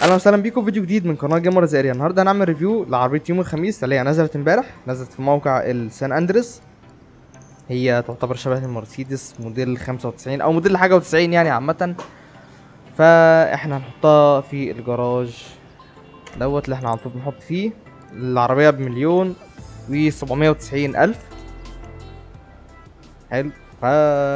اهلا وسهلا بيكم فيديو جديد من قناه جيمر زائريا النهارده هنعمل ريفيو لعربيه يوم الخميس اللي هي نزلت امبارح نزلت في موقع السان اندريس هي تعتبر شبه المرسيدس موديل 95 او موديل حاجه و90 يعني عامه فاحنا هنحطها في الجراج دوت اللي احنا على طول بنحط فيه العربيه بمليون و 790 الف حلو ف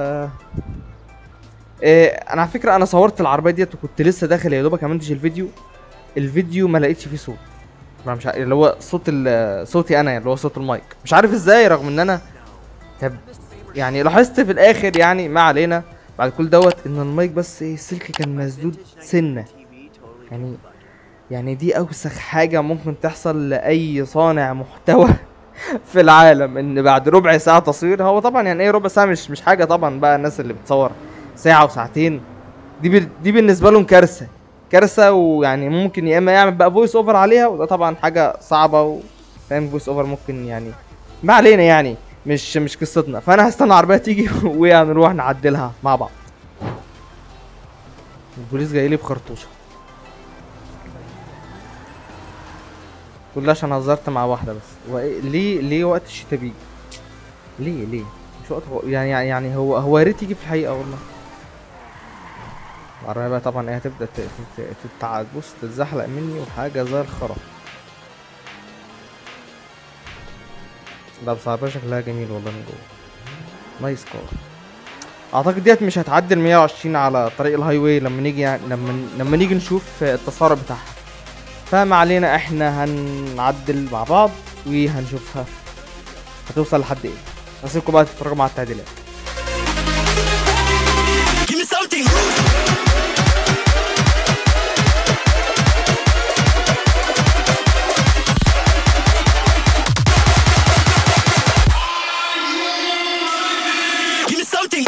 إيه انا على فكره انا صورت العربيه ديت وكنت لسه داخل يا دوبك امنتج الفيديو الفيديو ما لقيتش فيه صوت ما مش عارف اللي هو صوت ال- صوتي انا اللي هو صوت المايك مش عارف ازاي رغم ان انا طب يعني لاحظت في الاخر يعني ما علينا بعد كل دوت ان المايك بس ايه السلك كان مسدود سنه يعني يعني دي اوسخ حاجه ممكن تحصل لاي صانع محتوى في العالم ان بعد ربع ساعه تصوير هو طبعا يعني ايه ربع ساعه مش مش حاجه طبعا بقى الناس اللي بتصور ساعه وساعتين دي بال- دي بالنسبه لهم كارثه كارثه ويعني ممكن يا اما يعمل بقى فويس اوفر عليها وده طبعا حاجه صعبه وفاهم فويس اوفر ممكن يعني ما علينا يعني مش مش قصتنا فانا هستنى العربيه تيجي وهنروح نعدلها مع بعض البوليس جاي لي بخرطوشه كل ده عشان هزرت مع واحده بس هو إيه ليه ليه وقت الشتاء بيجي ليه ليه مش وقت هو يعني يعني- يعني هو هو يا ريت يجي في الحقيقه والله العربية بقى طبعا ايه هتبدأ ت- ت- تتع- بص تتزحلق مني وحاجة زي الخرا لا بس العربية شكلها جميل والله من جوه نايس كار اعتقد ديت مش هتعدي ال 120 على طريق الهاي واي لما نيجي يعني لما لما نيجي نشوف التسارع بتاعها فما علينا احنا هنعدل مع بعض وهنشوفها هتوصل لحد ايه هسيبكم بقى تتفرجوا مع التعديلات Give me something. Give me something.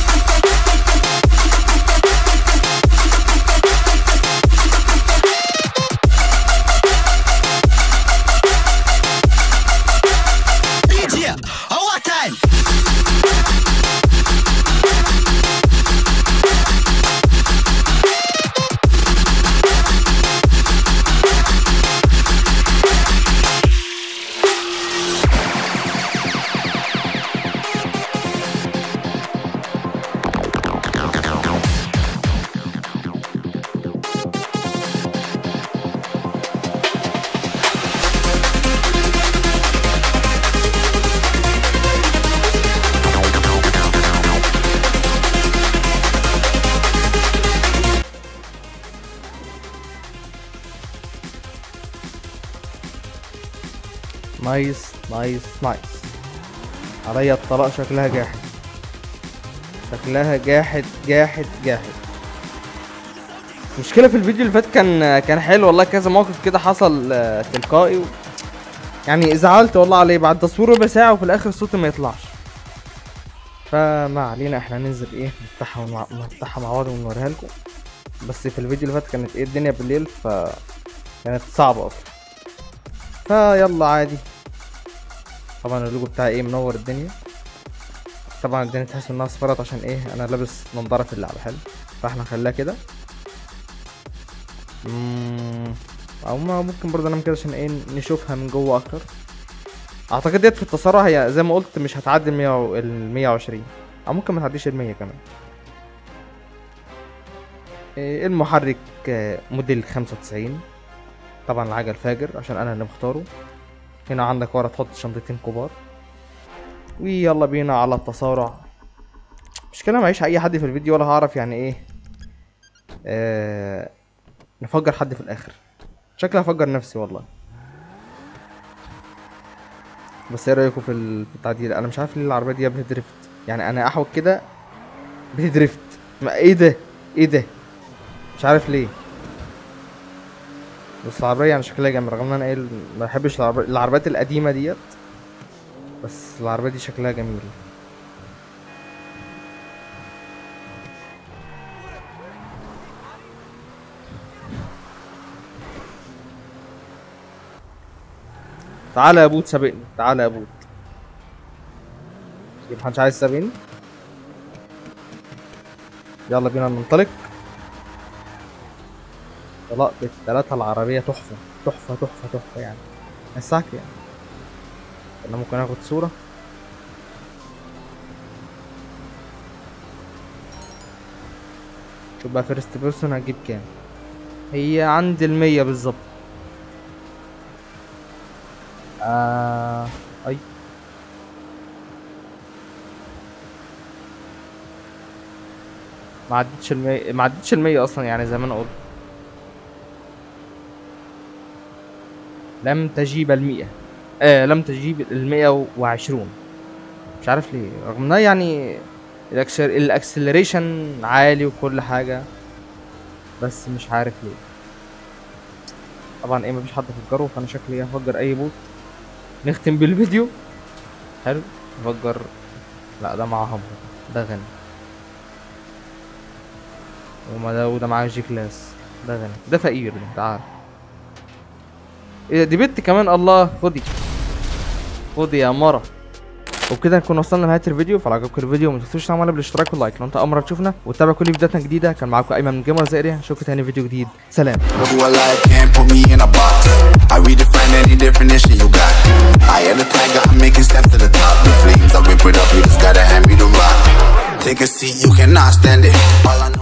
DJ, our time. نايس نايس نايس عليا الطلاق شكلها جاحد شكلها جاحد جاحد جاحد المشكلة في الفيديو اللي فات كان كان حلو والله كذا موقف كده حصل آه، تلقائي و... يعني زعلت والله عليه بعد تصوير ربع ساعة وفي الآخر الصوت ما يطلعش فما علينا احنا ننزل ايه نفتحها ونع- نفتحها مع بعض ونوريها لكم بس في الفيديو اللي فات كانت ايه الدنيا بالليل ف كانت صعبة اصلا فيلا عادي طبعا اللوجو بتاعي ايه منور الدنيا طبعا الدنيا تحس انها اصفرت عشان ايه انا لابس نضاره في اللعبه حلو فاحنا نخليها كده مم، او ما ممكن برضه نعمل كده عشان ايه نشوفها من جوه اكتر اعتقد ديت في التسارع هي زي ما قلت مش هتعدي ال 100 ال 120 او ممكن ما تعديش ال 100 كمان إيه، المحرك آه، موديل 95 طبعا العجل فاجر عشان انا اللي مختاره هنا عندك ورا تحط شنطتين كبار ويلا بينا على التسارع مش كده معيش اي حد في الفيديو ولا هعرف يعني ايه آه نفجر حد في الاخر شكلي هفجر نفسي والله بس ايه رايكم في ال- في التعديل انا مش عارف ليه العربيه دي بتدرفت يعني انا احوج كده بتدرفت ما ايه ده ايه ده مش عارف ليه بس العربية يعني شكلها جامد رغم ان انا ايه ما بحبش العرب- العربيات القديمة ديت بس العربية دي شكلها جميل تعالى يا بوت سابقني تعالى يا بوت يبقى محدش عايز يسابقني يلا بينا ننطلق طلاق بالتلاتة العربية تحفة تحفة تحفة تحفة يعني الساعة يعني انا ممكن اخد صورة شوف بقى فيرست بيرسون هجيب كام هي عند المية بالظبط آه... اي ما عدتش المية ما عدتش المية اصلا يعني زي ما انا قلت لم تجيب المئة آه لم تجيب المئة وعشرون مش عارف ليه رغم انها يعني الأكسر... الاكسلريشن عالي وكل حاجة بس مش عارف ليه طبعا ايه مفيش حد فجره فانا شكلي هفجر اي بوت نختم بالفيديو حلو نفجر لا ده معاه همبر ده غني وما ده وده معاه جي كلاس ده غني ده فقير ده تعال ايه ده دي بنت كمان الله خدي خدي يا مرة وبكده نكون وصلنا لنهايه الفيديو فلو عجبكم الفيديو ما تنسوش تعملوا بالاشتراك واللايك لو انت اول مره تشوفنا وتتابع كل فيديوهاتنا الجديده كان معاكم ايمن من جيمر زائري اشوفكم تاني فيديو جديد سلام Who alive can't put me in a box. I redefine any definition you got. I am the tiger, I'm making steps to the top. The flames, I whip it up, you just gotta hand me the rock. Take a seat, you cannot stand it. All I